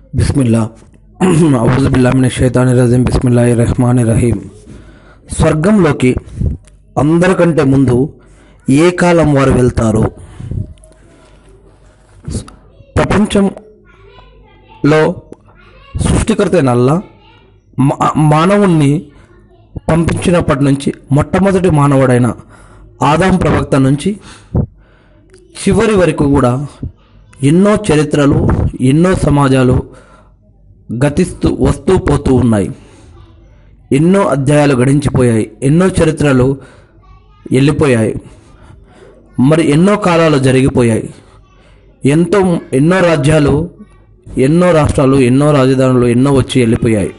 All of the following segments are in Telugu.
బిస్మిల్లా ఔజుబిల్లామిన షైతాని రజీం బిస్మిల్లా రహమాన్ రహీం స్వర్గంలోకి అందరికంటే ముందు ఏ కాలం వారు వెళ్తారు ప్రపంచంలో సృష్టికర్త నల్ల మానవుణ్ణి పంపించినప్పటి నుంచి మొట్టమొదటి మానవుడైన ఆదాం ప్రవక్త నుంచి చివరి వరకు కూడా ఎన్నో చరిత్రలు ఎన్నో సమాజాలు గతిస్తూ వస్తూ పోతూ ఉన్నాయి ఎన్నో అధ్యాయాలు గడించిపోయాయి ఎన్నో చరిత్రలు వెళ్ళిపోయాయి మరి ఎన్నో కాలాలు జరిగిపోయాయి ఎంతో ఎన్నో రాజ్యాలు ఎన్నో రాష్ట్రాలు ఎన్నో రాజధానులు ఎన్నో వచ్చి వెళ్ళిపోయాయి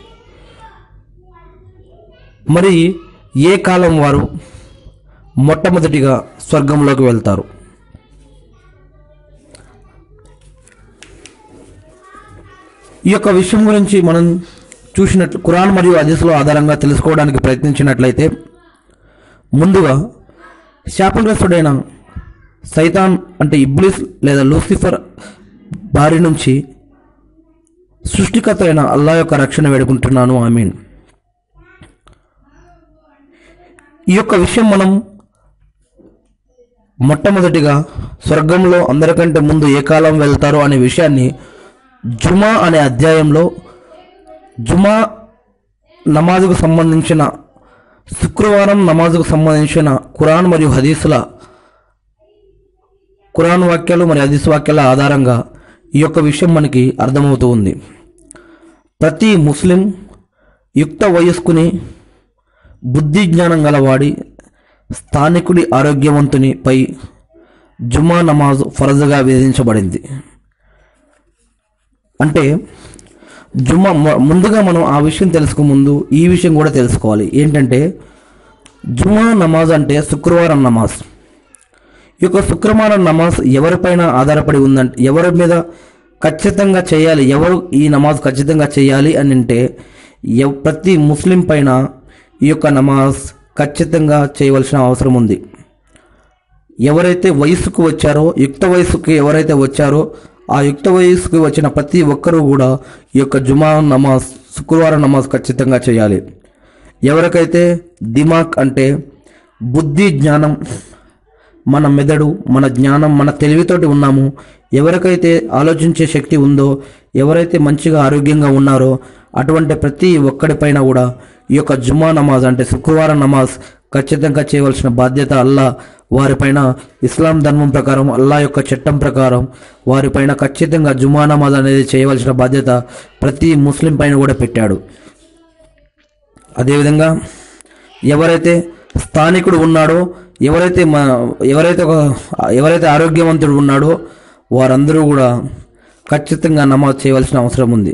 మరి ఏ కాలం వారు మొట్టమొదటిగా స్వర్గంలోకి వెళ్తారు ఈ యొక్క విషయం గురించి మనం చూసినట్లు ఖురాన్ మరియు హదీస్లో ఆధారంగా తెలుసుకోవడానికి ప్రయత్నించినట్లయితే ముందుగా శాపగ్రస్తుడైన సైతాన్ అంటే ఇబ్లిస్ లేదా లూసిఫర్ బారి నుంచి సృష్టికర్త అయిన అల్లా యొక్క రక్షణ వేడుకుంటున్నాను ఆమీన్ ఈ యొక్క విషయం మనం మొట్టమొదటిగా స్వర్గంలో అందరికంటే ముందు ఏ కాలం వెళ్తారో అనే విషయాన్ని జుమా అనే అధ్యాయంలో జుమా నమాజుకు సంబంధించిన శుక్రవారం నమాజుకు సంబంధించిన ఖురాన్ మరియు హదీసుల ఖురాన్ వాక్యాలు మరియు హదీస్ వాక్యాల ఆధారంగా ఈ యొక్క విషయం మనకి అర్థమవుతూ ఉంది ప్రతి ముస్లిం యుక్త వయస్కుని బుద్ధి జ్ఞానం గలవాడి స్థానికుడి ఆరోగ్యవంతుని పై జుమా నమాజ్ ఫరజుగా విధించబడింది అంటే జుమ్మా మొ- ముందుగా మనం ఆ విషయం తెలుసుకు ముందు ఈ విషయం కూడా తెలుసుకోవాలి ఏంటంటే జుమ్మా నమాజ్ అంటే శుక్రవారం నమాజ్ ఈ యొక్క శుక్రవారం నమాజ్ ఎవరిపైన ఆధారపడి ఉందంటే ఎవరి మీద ఖచ్చితంగా చేయాలి ఎవరు ఈ నమాజ్ ఖచ్చితంగా చేయాలి అని అంటే ఎవ్- ప్రతి ముస్లిం పైన ఈ యొక్క నమాజ్ ఖచ్చితంగా చేయవలసిన అవసరం ఉంది ఎవరైతే వయసుకు వచ్చారో యుక్త వయసుకు ఎవరైతే వచ్చారో ఆ యుక్త వయసుకు వచ్చిన ప్రతి ఒక్కరూ కూడా ఈ యొక్క జుమా నమాజ్ శుక్రవారం నమాజ్ ఖచ్చితంగా చేయాలి ఎవరికైతే దిమాక్ అంటే బుద్ధి జ్ఞానం మన మెదడు మన జ్ఞానం మన తెలివితోటి ఉన్నాము ఎవరికైతే ఆలోచించే శక్తి ఉందో ఎవరైతే మంచిగా ఆరోగ్యంగా ఉన్నారో అటువంటి ప్రతి ఒక్కడిపైన కూడా ఈ యొక్క జుమా నమాజ్ అంటే శుక్రవారం నమాజ్ ఖచ్చితంగా చేయవలసిన బాధ్యత అల్లా వారిపైన ఇస్లాం ధర్మం ప్రకారం అల్లా యొక్క చట్టం ప్రకారం వారిపైన ఖచ్చితంగా జుమా నమాజ్ అనేది చేయవలసిన బాధ్యత ప్రతి ముస్లిం పైన కూడా పెట్టాడు అదేవిధంగా ఎవరైతే స్థానికుడు ఉన్నాడో ఎవరైతే మా ఎవరైతే ఒక ఎవరైతే ఆరోగ్యవంతుడు ఉన్నాడో వారందరూ కూడా ఖచ్చితంగా నమాజ్ చేయవలసిన అవసరం ఉంది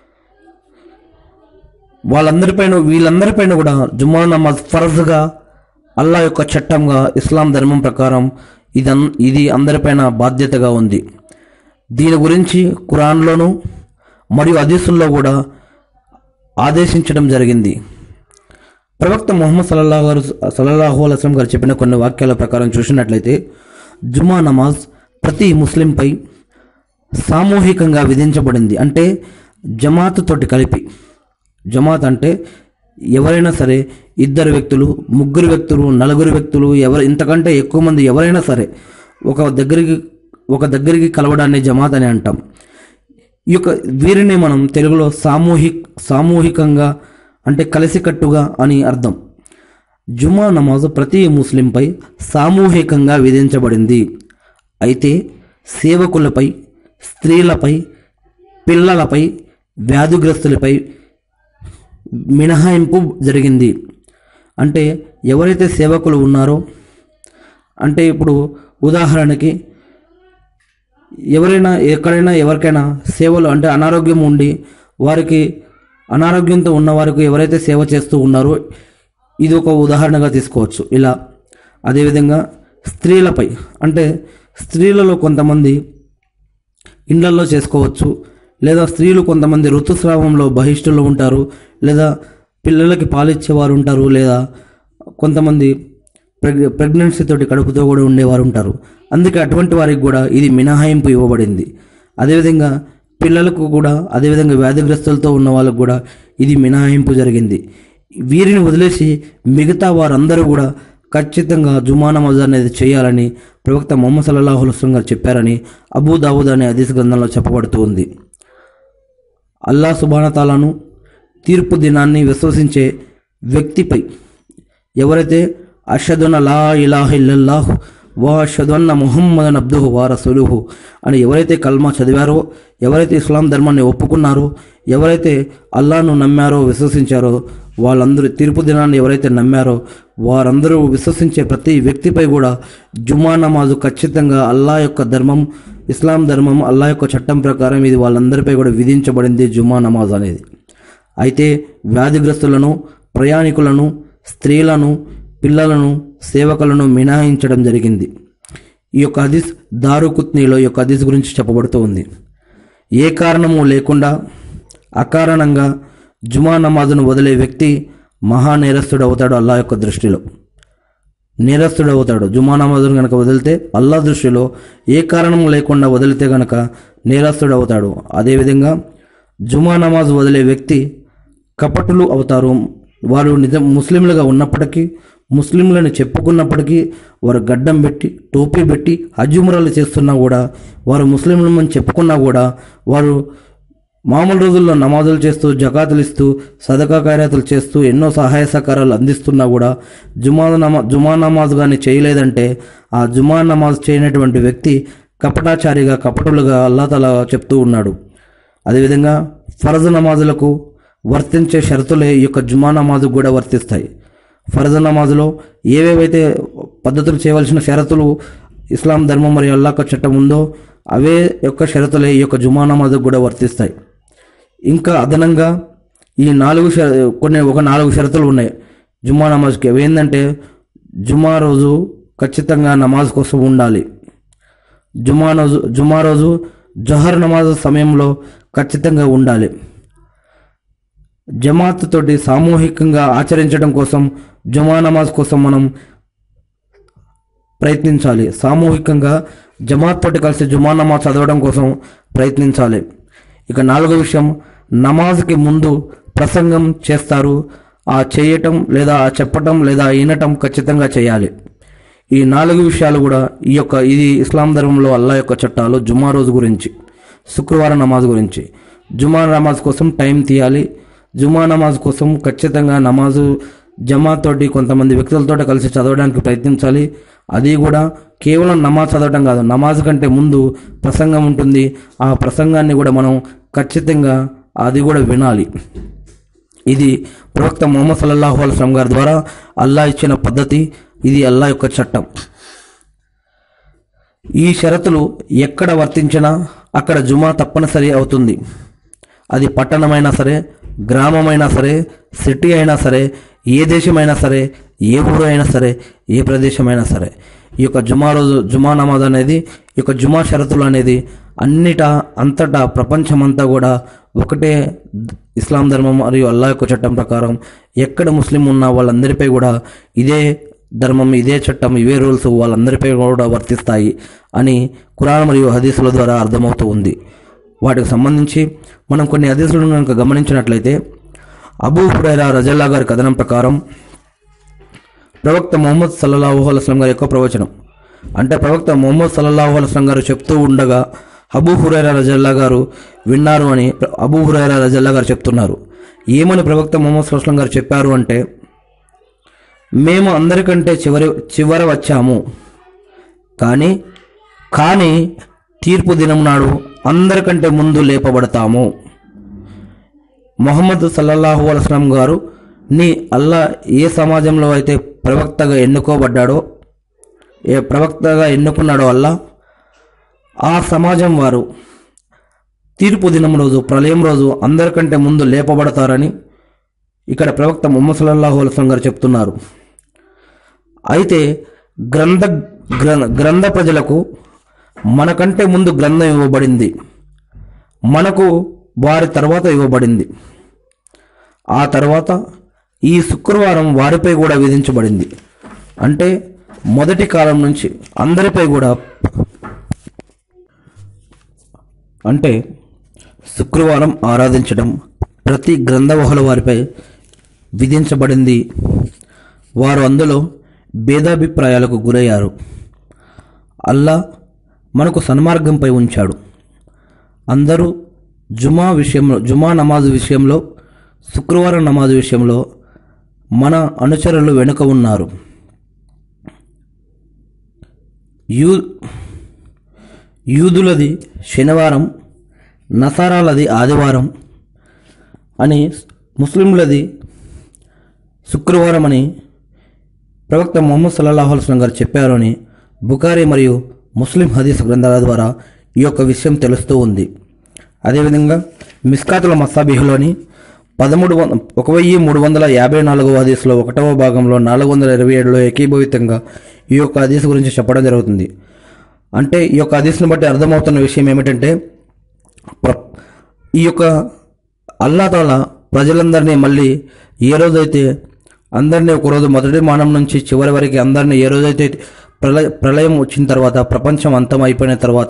వాళ్ళందరిపైన వీళ్ళందరిపైన కూడా జుమ్మా నమాజ్ ఫరజ్గా అల్లా యొక్క చట్టంగా ఇస్లాం ధర్మం ప్రకారం ఇది అన్- ఇది అందరిపైన బాధ్యతగా ఉంది దీని గురించి ఖురాన్లోను మరియు హదీసుల్లో కూడా ఆదేశించడం జరిగింది ప్రవక్త ముహమ్మద్ సల్లల్లాహు గారు సల్లల్లాహు అలస్లం గారు చెప్పిన కొన్ని వాక్యాల ప్రకారం చూసినట్లయితే జుమా నమాజ్ ప్రతి ముస్లింపై సామూహికంగా విధించబడింది అంటే జమాత్ తోటి కలిపి జమాత్ అంటే ఎవరైనా సరే ఇద్దరు వ్యక్తులు ముగ్గురు వ్యక్తులు నలుగురు వ్యక్తులు ఎవరు ఇంతకంటే ఎక్కువ మంది ఎవరైనా సరే ఒక దగ్గరికి ఒక దగ్గరికి కలవడాన్ని జమాత్ అని అంటాం ఈ యొక్క వీరిని మనం తెలుగులో సామూహిక సామూహికంగా అంటే కలిసికట్టుగా అని అర్థం జుమా నమాజు ప్రతి ముస్లింపై సామూహికంగా విధించబడింది అయితే సేవకులపై స్త్రీలపై పిల్లలపై వ్యాధిగ్రస్తులపై మినహాయింపు జరిగింది అంటే ఎవరైతే సేవకులు ఉన్నారో అంటే ఇప్పుడు ఉదాహరణకి ఎవరైనా ఎక్కడైనా ఎవరికైనా సేవలు అంటే అనారోగ్యం ఉండి వారికి అనారోగ్యంతో ఉన్న వారికి ఎవరైతే సేవ చేస్తూ ఉన్నారో ఇది ఒక ఉదాహరణగా తీసుకోవచ్చు ఇలా అదేవిధంగా స్త్రీలపై అంటే స్త్రీలలో కొంతమంది ఇండ్లల్లో చేసుకోవచ్చు లేదా స్త్రీలు కొంతమంది ఋతుస్రావంలో బహిష్టులు ఉంటారు లేదా పిల్లలకి పాలిచ్చేవారు ఉంటారు లేదా కొంతమంది ప్రెగ్ ప్రెగ్నెన్సీ తోటి కడుపుతో కూడా ఉండేవారు ఉంటారు అందుకే అటువంటి వారికి కూడా ఇది మినహాయింపు ఇవ్వబడింది అదేవిధంగా పిల్లలకు కూడా అదేవిధంగా వ్యాధిగ్రస్తులతో ఉన్న వాళ్ళకు కూడా ఇది మినహాయింపు జరిగింది వీరిని వదిలేసి మిగతా వారందరూ కూడా ఖచ్చితంగా జుమా నమాజ్ అనేది చేయాలని ప్రవక్త మొహమ్మద్ సల్లాహు అలైస్లం గారు చెప్పారని అబూ దావుద్ అనే హదీస్ గ్రంథంలో చెప్పబడుతూ ఉంది అల్లా సుబానతాలను తీర్పు దినాన్ని విశ్వసించే వ్యక్తిపై ఎవరైతే అషదున లా ఇలాహ ఇల్లల్లాహ్ వా అషదున్న ముహమ్మదన్ అబ్దుహు వా రసూలుహు అని ఎవరైతే కల్మా చదివారో ఎవరైతే ఇస్లాం ధర్మాన్ని ఒప్పుకున్నారో ఎవరైతే అల్లాను నమ్మారో విశ్వసించారో వాళ్ళందరూ తీర్పు దినాన్ని ఎవరైతే నమ్మారో వారందరూ విశ్వసించే ప్రతి వ్యక్తిపై కూడా జుమా నమాజు ఖచ్చితంగా అల్లా యొక్క ధర్మం ఇస్లాం ధర్మం అల్లా యొక్క చట్టం ప్రకారం ఇది వాళ్ళందరిపై కూడా విధించబడింది జుమా నమాజ్ అనేది అయితే వ్యాధిగ్రస్తులను ప్రయాణికులను స్త్రీలను పిల్లలను సేవకులను మినహాయించడం జరిగింది ఈ యొక్క హదీస్ దారుకుత్నీలో ఈ యొక్క హదీస్ గురించి చెప్పబడుతూ ఉంది ఏ కారణము లేకుండా అకారణంగా జుమా నమాజును వదిలే వ్యక్తి మహా నేరస్తుడు అవుతాడు అల్లా యొక్క దృష్టిలో నేరస్తుడు అవుతాడు జుమా నమాజును కనుక వదిలితే అల్లా దృష్టిలో ఏ కారణం లేకుండా వదిలితే గనక నేరస్తుడు అవుతాడు అదేవిధంగా జుమా నమాజ్ వదిలే వ్యక్తి కపటులు అవుతారు వారు నిజం ముస్లింలుగా ఉన్నప్పటికీ ముస్లింలను చెప్పుకున్నప్పటికీ వారు గడ్డం పెట్టి టోపీ పెట్టి హజ్జుమురలు చేస్తున్నా కూడా వారు ముస్లింలని చెప్పుకున్నా కూడా వారు మామూలు రోజుల్లో నమాజులు చేస్తూ జకాతులు ఇస్తూ సదకా కార్యాతులు చేస్తూ ఎన్నో సహాయ సహకారాలు అందిస్తున్నా కూడా జుమా నమా జుమా నమాజ్ కానీ చేయలేదంటే ఆ జుమా నమాజ్ చేయనటువంటి వ్యక్తి కపటాచారిగా కపటులుగా అల్లాతలా చెప్తూ ఉన్నాడు అదేవిధంగా ఫరజ్ నమాజులకు వర్తించే షరతులే ఈ యొక్క జుమా నమాజుకు కూడా వర్తిస్తాయి ఫరజ్ నమాజులో ఏవేవైతే పద్ధతులు చేయవలసిన షరతులు ఇస్లాం ధర్మం మరియు అల్లాహ్ చట్టం ఉందో అవే యొక్క షరతులే ఈ యొక్క జుమా నమాజుకు కూడా వర్తిస్తాయి ఇంకా అదనంగా ఈ నాలుగు షర కొన్ని ఒక నాలుగు షరతులు ఉన్నాయి జుమ్మా నమాజ్కి అవి ఏంటంటే జుమ్మా రోజు ఖచ్చితంగా నమాజ్ కోసం ఉండాలి జుమ్మా రోజు జుమ్మా రోజు జొహర్ నమాజ్ సమయంలో ఖచ్చితంగా ఉండాలి జమాత్ తోటి సామూహికంగా ఆచరించడం కోసం జుమా నమాజ్ కోసం మనం ప్రయత్నించాలి సామూహికంగా జమాత్ తోటి కలిసి జుమా నమాజ్ చదవడం కోసం ప్రయత్నించాలి ఇక నాలుగో విషయం నమాజ్కి ముందు ప్రసంగం చేస్తారు ఆ చేయటం లేదా ఆ చెప్పటం లేదా వినటం ఖచ్చితంగా చేయాలి ఈ నాలుగు విషయాలు కూడా ఈ యొక్క ఇది ఇస్లాం ధర్మంలో అల్లా యొక్క చట్టాలు జుమా రోజు గురించి శుక్రవారం నమాజ్ గురించి జుమా నమాజ్ కోసం టైం తీయాలి జుమా నమాజ్ కోసం ఖచ్చితంగా నమాజు జమాత్ తోటి కొంతమంది వ్యక్తులతో కలిసి చదవడానికి ప్రయత్నించాలి అది కూడా కేవలం నమాజ్ చదవడం కాదు నమాజ్ కంటే ముందు ప్రసంగం ఉంటుంది ఆ ప్రసంగాన్ని కూడా మనం ఖచ్చితంగా అది కూడా వినాలి ఇది ప్రవక్త మొహమ్మద్ సల్లల్లాహు అల్లం గారి ద్వారా అల్లా ఇచ్చిన పద్ధతి ఇది అల్లా యొక్క చట్టం ఈ షరతులు ఎక్కడ వర్తించినా అక్కడ జుమా తప్పనిసరి అవుతుంది అది పట్టణమైనా సరే గ్రామమైనా సరే సిటీ అయినా సరే ఏ దేశమైనా సరే ఏ ఊరు అయినా సరే ఏ ప్రదేశమైనా సరే ఈ యొక్క జుమా రోజు జుమా నమాజ్ అనేది ఈ యొక్క జుమా షరతులు అనేది అన్నిటా అంతటా ప్రపంచమంతా కూడా ఒకటే ఇస్లాం ధర్మం మరియు అల్లా యొక్క చట్టం ప్రకారం ఎక్కడ ముస్లిం ఉన్న వాళ్ళందరిపై కూడా ఇదే ధర్మం ఇదే చట్టం ఇవే రూల్స్ వాళ్ళందరిపై కూడా వర్తిస్తాయి అని కురాన్ మరియు హదీసుల ద్వారా అర్థమవుతూ ఉంది వాటికి సంబంధించి మనం కొన్ని హదీసులను కనుక గమనించినట్లయితే అబూ హురైరా రజల్లా గారి కథనం ప్రకారం ప్రవక్త మొహమ్మద్ సల్లల్లాహు అలస్లం గారి యొక్క ప్రవచనం అంటే ప్రవక్త మొహమ్మద్ సల్లల్లాహు అలస్లం గారు చెప్తూ ఉండగా అబూ హురైరా రజల్లా గారు విన్నారు అని ప్ర- అబూ హురైరా రజల్లా గారు చెప్తున్నారు ఏమని ప్రవక్త మొహమ్మద్ సల్లాహం గారు చెప్పారు అంటే మేము అందరికంటే చివరి చివర వచ్చాము కానీ కానీ తీర్పు దినం నాడు అందరికంటే ముందు లేపబడతాము మొహమ్మద్ సల్లల్లాహు అలస్లాం గారు నీ అల్లా ఏ సమాజంలో అయితే ప్రవక్తగా ఎన్నుకోబడ్డాడో ఏ ప్రవక్తగా ఎన్నుకున్నాడో అల్లా ఆ సమాజం వారు తీర్పు దినం రోజు ప్రళయం రోజు అందరికంటే ముందు లేపబడతారని ఇక్కడ ప్రవక్త ముహమ్మద్ సల్లల్లాహు అలస్లాం గారు చెప్తున్నారు అయితే గ్రంథ గ్ర- గ్రంథ ప్రజలకు మనకంటే ముందు గ్రంథం ఇవ్వబడింది మనకు వారి తర్వాత ఇవ్వబడింది ఆ తర్వాత ఈ శుక్రవారం వారిపై కూడా విధించబడింది అంటే మొదటి కాలం నుంచి అందరిపై కూడా అంటే శుక్రవారం ఆరాధించడం ప్రతి గ్రంథవహుల వారిపై విధించబడింది వారు అందులో భేదాభిప్రాయాలకు గురయ్యారు అల్లా మనకు సన్మార్గంపై ఉంచాడు అందరూ జుమా విషయంలో జుమా నమాజు విషయంలో శుక్రవారం నమాజు విషయంలో మన అనుచరులు వెనుక ఉన్నారు యూ యూదులది శనివారం నసారాలది ఆదివారం అని ముస్లింలది శుక్రవారం అని ప్రవక్త మొహమ్మద్ సల్లాహు అల్స్లం గారు చెప్పారు అని బుకారి మరియు ముస్లిం హదీస్ గ్రంథాల ద్వారా ఈ యొక్క విషయం తెలుస్తూ ఉంది అదేవిధంగా మిస్కాతుల మసాబిహులోని పదమూడు వంద ఒక వెయ్యి మూడు వందల యాభై నాలుగవ హదీస్లో ఒకటవ భాగంలో నాలుగు వందల ఇరవై ఏడులో ఏకీభవితంగా ఈ యొక్క హదీస్ గురించి చెప్పడం జరుగుతుంది అంటే ఈ యొక్క హదీస్ని బట్టి అర్థమవుతున్న విషయం ఏమిటంటే ప్ర- ఈ యొక్క అల్లాతాల ప్రజలందరినీ మళ్ళీ ఏ రోజైతే అందరినీ ఒకరోజు మొదటి మానం నుంచి చివరి వరకు అందరినీ ఏ రోజైతే ప్రళయ ప్రళయం వచ్చిన తర్వాత ప్రపంచం అంతం అయిపోయిన తర్వాత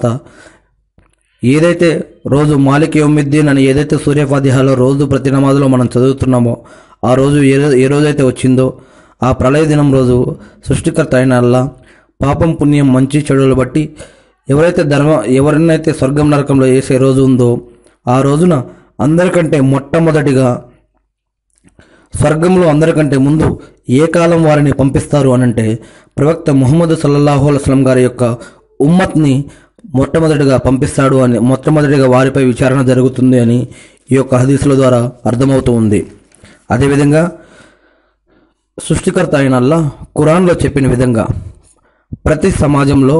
ఏదైతే రోజు మాలిక్ యోమిద్దీన్ అని ఏదైతే సూర్యఫాతిహాలో రోజు ప్రతి నమాజులో మనం చదువుతున్నామో ఆ రోజు ఏ రో- ఏ రోజైతే వచ్చిందో ఆ ప్రళయ దినం రోజు సృష్టికర్త అయిన అల్లా పాపం పుణ్యం మంచి చెడులు బట్టి ఎవరైతే ధర్మ ఎవరినైతే స్వర్గం నరకంలో వేసే రోజు ఉందో ఆ రోజున అందరికంటే మొట్టమొదటిగా స్వర్గంలో అందరికంటే ముందు ఏ కాలం వారిని పంపిస్తారు అనంటే ప్రవక్త ముహమ్మద్ సల్లల్లాహు అలస్లం గారి యొక్క ఉమ్మత్ని మొట్టమొదటిగా పంపిస్తాడు అని మొట్టమొదటిగా వారిపై విచారణ జరుగుతుంది అని ఈ యొక్క హదీసుల ద్వారా అర్థమవుతూ ఉంది అదేవిధంగా సృష్టికర్త అయిన అల్లా ఖురాన్లో చెప్పిన విధంగా ప్రతి సమాజంలో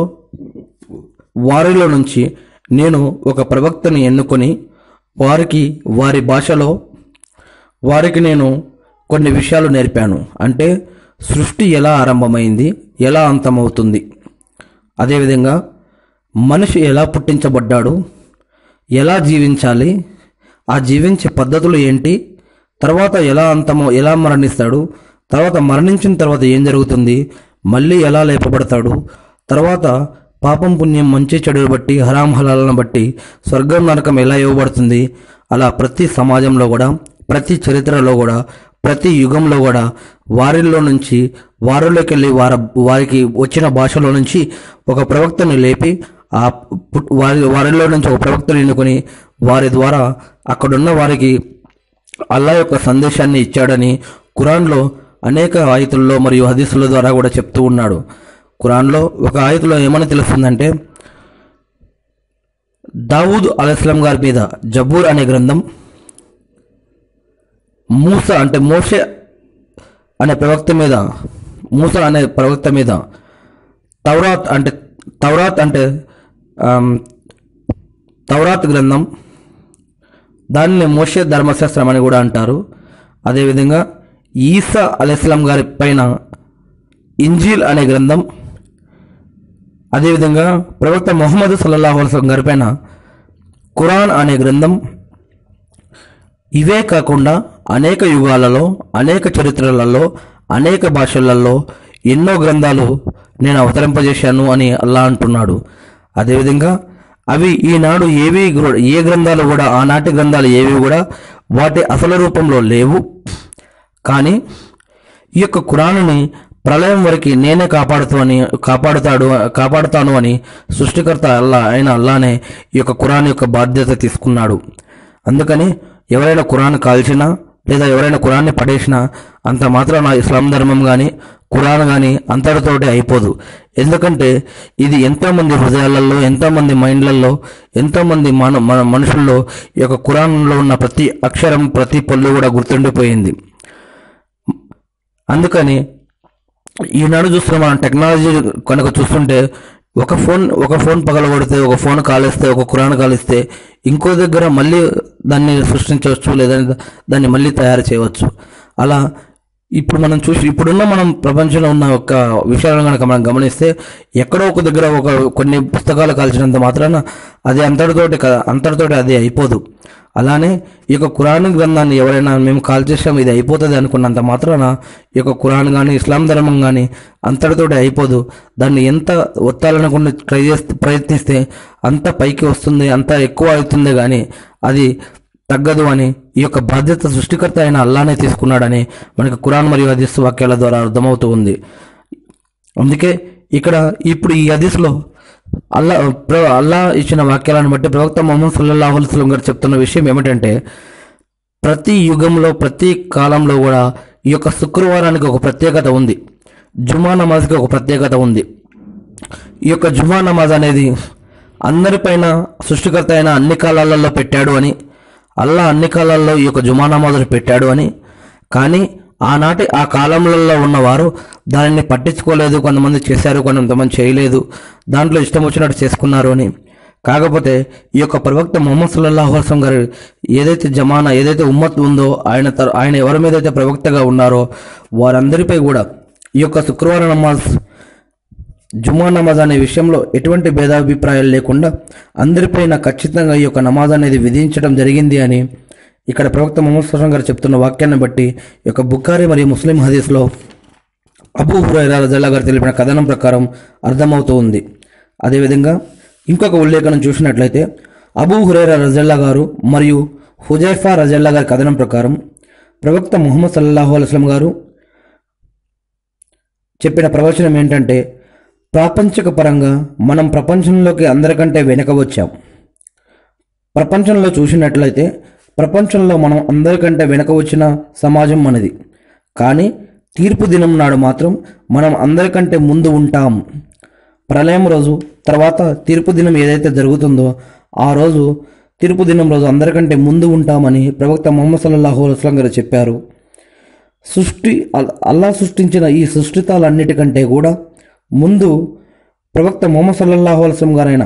వారిలో నుంచి నేను ఒక ప్రవక్తని ఎన్నుకొని వారికి వారి భాషలో వారికి నేను కొన్ని విషయాలు నేర్పాను అంటే సృష్టి ఎలా ఆరంభమైంది ఎలా అంతమవుతుంది అదేవిధంగా మనిషి ఎలా పుట్టించబడ్డాడు ఎలా జీవించాలి ఆ జీవించే పద్ధతులు ఏంటి తర్వాత ఎలా అంతమో ఎలా మరణిస్తాడు తర్వాత మరణించిన తర్వాత ఏం జరుగుతుంది మళ్ళీ ఎలా లేపబడతాడు తర్వాత పాపం పుణ్యం మంచి చెడులు బట్టి హరాం హలాలను బట్టి స్వర్గం నరకం ఎలా ఇవ్వబడుతుంది అలా ప్రతి సమాజంలో కూడా ప్రతి చరిత్రలో కూడా ప్రతి యుగంలో కూడా వారిలో నుంచి వారిలోకి వెళ్ళి వారి వారికి వచ్చిన భాషలో నుంచి ఒక ప్రవక్తని లేపి ఆ పుట్- వారి వారిలో నుంచి ఒక ప్రవక్తను ఎన్నుకొని వారి ద్వారా అక్కడున్న వారికి అల్లా యొక్క సందేశాన్ని ఇచ్చాడని ఖురాన్లో అనేక ఆయుతుల్లో మరియు హదీసుల ద్వారా కూడా చెప్తూ ఉన్నాడు ఖురాన్లో ఒక ఆయుతులో ఏమని తెలుస్తుందంటే దావూద్ అలైస్లాం గారి మీద జబూర్ అనే గ్రంథం మూస అంటే మోషే అనే ప్రవక్త మీద మూస అనే ప్రవక్త మీద తౌరాత్ అంటే తౌరాత్ అంటే ఆమ్, తౌరాత్ గ్రంథం దానిని మోషే ధర్మశాస్త్రం అని కూడా అంటారు అదేవిధంగా ఈసా అలైస్లాం గారి పైన ఇంజీల్ అనే గ్రంథం అదేవిధంగా ప్రవక్త మొహమ్మద్ సల్లల్లాహు అలైహి వసల్లం గారి పైన ఖురాన్ అనే గ్రంథం ఇవే కాకుండా అనేక యుగాలలో అనేక చరిత్రలలో అనేక భాషలలో ఎన్నో గ్రంథాలు నేను అవతరింపజేశాను అని అల్లా అంటున్నాడు అదేవిధంగా అవి ఈనాడు ఏవి కూడా- ఏ గ్రంథాలు కూడా ఆనాటి గ్రంథాలు ఏవి కూడా వాటి అసలు రూపంలో లేవు కానీ ఈ యొక్క ఖురానుని ప్రళయం వరకు నేనే కాపాడుతూ అని కాపాడుతాడు కాపాడుతాను అని సృష్టికర్త అల్లా అయిన అల్లానే ఈ యొక్క ఖురాన్ యొక్క బాధ్యత తీసుకున్నాడు అందుకని ఎవరైనా ఖురాన్ కాల్చినా లేదా ఎవరైనా ఖురాన్ని పడేసినా అంత మాత్రం నా ఇస్లాం ధర్మం కానీ ఖురాన్ కానీ అంతటితోటి అయిపోదు ఎందుకంటే ఇది ఎంతోమంది హృదయాలలో ఎంతోమంది మైండ్లలో ఎంతోమంది మన మన మనుషుల్లో ఈ యొక్క ఖురాన్లో ఉన్న ప్రతి అక్షరం ప్రతి పళ్ళు కూడా గుర్తుండిపోయింది అందుకని ఈనాడు చూస్తున్న మనం టెక్నాలజీ కనుక చూస్తుంటే ఒక ఫోన్ ఒక ఫోన్ పగలగొడితే ఒక ఫోన్ కాలిస్తే ఒక ఖురాన్ కాలిస్తే ఇంకో దగ్గర మళ్ళీ దాన్ని సృష్టించవచ్చు లేదా దాన్ని మళ్ళీ తయారు చేయవచ్చు అలా ఇప్పుడు మనం చూసి ఇప్పుడున్న మనం ప్రపంచంలో ఉన్న ఒక విషయాలను కనుక మనం గమనిస్తే ఎక్కడో ఒక దగ్గర ఒక కొన్ని పుస్తకాలు కాల్చినంత మాత్రాన అది అంతటితోటి క- అంతటితోటి అది అయిపోదు అలానే ఈ యొక్క ఖురాన్ గ్రంథాన్ని ఎవరైనా మేము కాల్ చేసాం ఇది అయిపోతుంది అనుకున్నంత మాత్రాన ఈ యొక్క ఖురాన్ కానీ ఇస్లాం ధర్మం కానీ అంతటితోటి అయిపోదు దాన్ని ఎంత ఒత్తాలనుకుని ట్రై చేస్తే ప్రయత్నిస్తే అంత పైకి వస్తుంది అంత ఎక్కువ అవుతుంది కానీ అది తగ్గదు అని ఈ యొక్క బాధ్యత సృష్టికర్త అయిన అల్లానే తీసుకున్నాడని మనకి ఖురాన్ మరియు హదీస్ వాక్యాల ద్వారా అర్థమవుతూ ఉంది అందుకే ఇక్కడ ఇప్పుడు ఈ హదీస్లో అల్లా ప్ర అల్లా ఇచ్చిన వాక్యాలను బట్టి ప్రవక్త మొహమ్మద్ సల్లల్లాహు అలైహి వసల్లం గారు చెప్తున్న విషయం ఏమిటంటే ప్రతి యుగంలో ప్రతి కాలంలో కూడా ఈ యొక్క శుక్రవారానికి ఒక ప్రత్యేకత ఉంది జుమా నమాజ్కి ఒక ప్రత్యేకత ఉంది ఈ యొక్క జుమా నమాజ్ అనేది అందరిపైన సృష్టికర్త అయిన అన్ని కాలాలలో పెట్టాడు అని అల్లా అన్ని కాలాల్లో ఈ యొక్క జుమా నమాజును పెట్టాడు అని కానీ ఆనాటి ఆ కాలంలో ఉన్నవారు దానిని పట్టించుకోలేదు కొంతమంది చేశారు కొంతమంది చేయలేదు దాంట్లో ఇష్టం వచ్చినట్టు చేసుకున్నారు అని కాకపోతే ఈ యొక్క ప్రవక్త మొహమ్మద్ సల్లాహు అస్లం గారు ఏదైతే జమానా ఏదైతే ఉమ్మత్ ఉందో ఆయన తర్ ఆయన ఎవరి మీద అయితే ప్రవక్తగా ఉన్నారో వారందరిపై కూడా ఈ యొక్క శుక్రవారం నమాజ్ జుమా నమాజ్ అనే విషయంలో ఎటువంటి భేదాభిప్రాయాలు లేకుండా అందరిపైన ఖచ్చితంగా ఈ యొక్క నమాజ్ అనేది విధించడం జరిగింది అని ఇక్కడ ప్రవక్త మొహమ్మద్ సుల్లాం గారు చెప్తున్న వాక్యాన్ని బట్టి ఈ యొక్క బుఖారి మరియు ముస్లిం హదీస్లో అబూ హురైరా రజల్లా గారు తెలిపిన కథనం ప్రకారం అర్థమవుతూ ఉంది అదేవిధంగా ఇంకొక ఉల్లేఖనం చూసినట్లయితే అబూ హురైరా రజల్లా గారు మరియు హుజైఫా రజల్లా గారి కథనం ప్రకారం ప్రవక్త ముహమ్మద్ సల్లాహు అలైస్లం గారు చెప్పిన ప్రవచనం ఏంటంటే ప్రాపంచిక పరంగా మనం ప్రపంచంలోకి అందరికంటే వెనక వచ్చాం ప్రపంచంలో చూసినట్లయితే ప్రపంచంలో మనం అందరికంటే వెనక వచ్చిన సమాజం మనది కానీ తీర్పు దినం నాడు మాత్రం మనం అందరికంటే ముందు ఉంటాం ప్రళయం రోజు తర్వాత తీర్పు దినం ఏదైతే జరుగుతుందో ఆ రోజు తీర్పు దినం రోజు అందరికంటే ముందు ఉంటామని ప్రవక్త మొహమ్మద్ సల్లాహు అస్లం గారు చెప్పారు సృష్టి అల్- అల్లా సృష్టించిన ఈ సృష్టితాలన్నిటికంటే కూడా ముందు ప్రవక్త మొహమ్మద్ సల్లల్లాహు అలైస్లం గారైన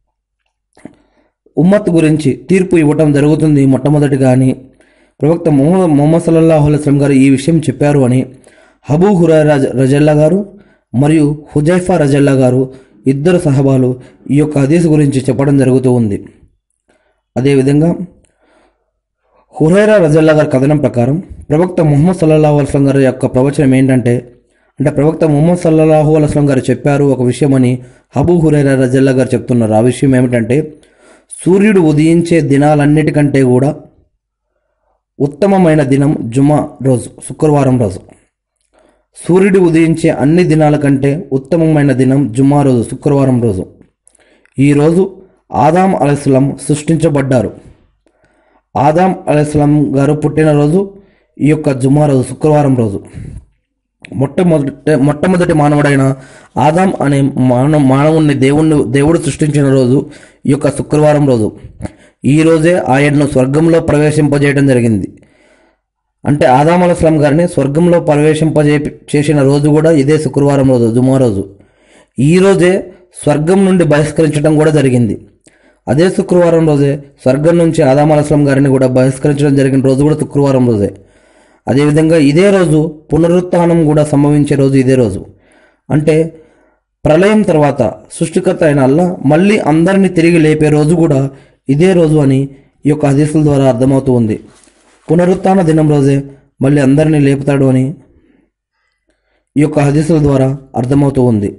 ఉమ్మత్ గురించి తీర్పు ఇవ్వటం జరుగుతుంది మొట్టమొదటిగా అని ప్రవక్త మొహమ్మద్ మొహమ్మద్ సల్లల్లాహు అలైస్లం గారు ఈ విషయం చెప్పారు అని హబూ హురా రజల్లా గారు మరియు హుజైఫా రజల్లా గారు ఇద్దరు సహబాలు ఈ యొక్క హదీస్ గురించి చెప్పడం జరుగుతూ ఉంది అదేవిధంగా హురైరా రజల్లా గారి కథనం ప్రకారం ప్రవక్త ముహమ్మద్ సల్లాహు అల్స్లం గారి యొక్క ప్రవచనం ఏంటంటే అంటే ప్రవక్త ముహమ్మద్ సల్లాహు అల్స్లం గారు చెప్పారు ఒక విషయం అని హబూ హురైరా రజల్లా గారు చెప్తున్నారు ఆ విషయం ఏమిటంటే సూర్యుడు ఉదయించే దినాలన్నిటికంటే కూడా ఉత్తమమైన దినం జుమా రోజు శుక్రవారం రోజు సూర్యుడు ఉదయించే అన్ని దినాల కంటే ఉత్తమమైన దినం జుమా రోజు శుక్రవారం రోజు ఈ రోజు ఆదాం అలైస్లాం సృష్టించబడ్డారు ఆదాం అలైస్లాం గారు పుట్టినరోజు ఈ యొక్క జుమా రోజు శుక్రవారం రోజు మొట్టమొదటి మొట్టమొదటి మానవుడైన ఆదాం అనే మానవ మానవుణ్ణి దేవుణ్ణి దేవుడు సృష్టించిన రోజు ఈ యొక్క శుక్రవారం రోజు ఈ రోజే ఆయన్ను స్వర్గంలో ప్రవేశింపజేయడం జరిగింది అంటే ఆదాం అలస్లాం గారిని స్వర్గంలో ప్రవేశింపజే చేసిన రోజు కూడా ఇదే శుక్రవారం రోజు జుమా రోజు ఈ రోజే స్వర్గం నుండి బహిష్కరించడం కూడా జరిగింది అదే శుక్రవారం రోజే స్వర్గం నుంచి ఆదాం అలస్లాం గారిని కూడా బహిష్కరించడం జరిగిన రోజు కూడా శుక్రవారం రోజే అదేవిధంగా ఇదే రోజు పునరుత్థానం కూడా సంభవించే రోజు ఇదే రోజు అంటే ప్రళయం తర్వాత సృష్టికర్త అయిన అల్లా మళ్ళీ అందరినీ తిరిగి లేపే రోజు కూడా ఇదే రోజు అని ఈ యొక్క హదీసుల ద్వారా అర్థమవుతూ ఉంది పునరుత్థాన దినం రోజే మళ్ళీ అందరినీ లేపుతాడు అని ఈ యొక్క హదీసుల ద్వారా అర్థమవుతూ ఉంది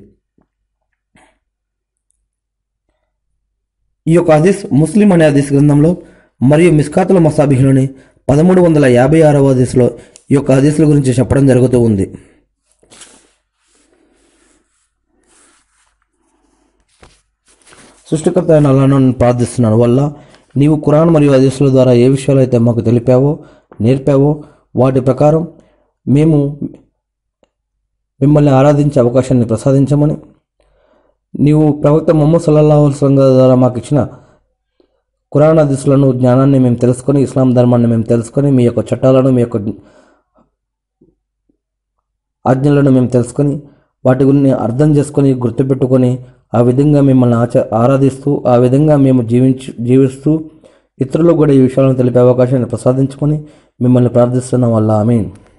ఈ యొక్క హదీస్ ముస్లిం అనే హదీస్ గ్రంథంలో మరియు మిస్కాతుల మసాబిహులని పదమూడు వందల యాభై ఆరవ హదీస్లో ఈ యొక్క హదీసుల గురించి చెప్పడం జరుగుతూ ఉంది సృష్టికర్త అయిన అల్లాను నేను ప్రార్థిస్తున్నాను వల్ల నీవు ఖురాన్ మరియు హదీసుల ద్వారా ఏ విషయాలు అయితే మాకు తెలిపావో నేర్పావో వాటి ప్రకారం మేము మిమ్మల్ని ఆరాధించే అవకాశాన్ని ప్రసాదించమని నీవు ప్రవక్త మొహమ్మద్ సల్లల్లాహు అలైహి వసల్లం గారి ద్వారా మాకు ఇచ్చిన ఖురాన్ హదీసులను జ్ఞానాన్ని మేము తెలుసుకొని ఇస్లాం ధర్మాన్ని మేము తెలుసుకొని మీ యొక్క చట్టాలను మీ యొక్క ఆజ్ఞలను మేము తెలుసుకొని వాటి గురించి అర్థం చేసుకొని గుర్తుపెట్టుకొని ఆ విధంగా మిమ్మల్ని ఆచ ఆరాధిస్తూ ఆ విధంగా మేము జీవించు జీవిస్తూ ఇతరులకు కూడా ఈ విషయాలను తెలిపే అవకాశాన్ని ప్రసాదించుకొని మిమ్మల్ని ప్రార్థిస్తున్నాం వల్ల ఆమె